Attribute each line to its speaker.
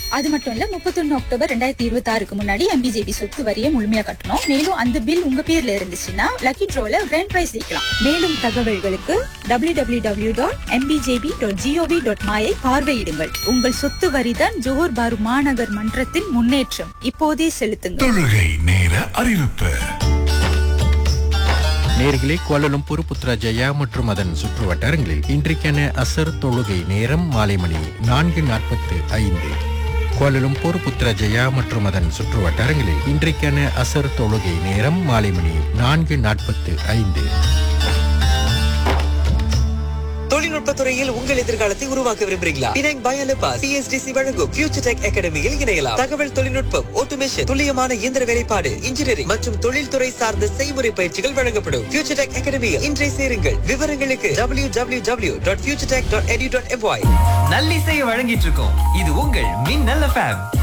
Speaker 1: அது மட்டும் இல்ல முப்பத்தொன்னு அக்டோபர் ரெண்டாயிரத்தி இருபத்தி ஆறுக்கு முன்னாடி எம்பிஜேபி சொத்து வரியை முழுமையா கட்டணும் மேலும் அந்த பில் உங்க பேர்ல இருந்துச்சுன்னா லக்கி ட்ரோல கிராண்ட் பிரைஸ் ஜெயிக்கலாம் மேலும் தகவல்களுக்கு W W W dot MPJP dot GOV dot MY பார்வையிடுங்கள் உங்கள் சொத்து வரிதான் ஜோஹர் பாரு மாநகர் மன்றத்தின் முன்னேற்றம் இப்போதே செலுத்துங்கள்
Speaker 2: தொழுகை நேர அறிவிப்பு
Speaker 3: நேர்களே கோலலம்பூர் புத்ராஜயா மற்றும் அதன் சுற்று வட்டாரங்களில் இன்றைக்கான அசர் தொழுகை நேரம் மாலை மணி நான்கு நாற்பத்து ஐந்து கோலலம்பூர் புத்ராஜயா மற்றும் அதன் சுற்று வட்டாரங்களில் இன்றைக்கான அசர் தொழுகை நேரம் மாலை மணி நான்கு நாற்பத்து ஐந்து
Speaker 4: தொழில்நுட்ப துறையில் உங்கள் எதிர்காலத்தை உருவாக்க விரும்புகிறீங்களா பினாங் பயலபா சிஎஸ்டிசி வழங்கும் ஃபியூச்சர் டெக் அகாடமியில் இணையலாம் தகவல் தொழில்நுட்பம் ஆட்டோமேஷன் துல்லியமான இயந்திர வேலைப்பாடு இன்ஜினியரிங் மற்றும் தொழில்துறை சார்ந்த செய்முறை பயிற்சிகள் வழங்கப்படும் ஃபியூச்சர் டெக் அகாடமியில் இன்றை சேருங்கள் விவரங்களுக்கு W W W dot future tech dot edu dot MY
Speaker 5: நல்லிசையை வழங்கிட்டு இருக்கோம் இது உங்கள் மின்னல் எஃப்எம்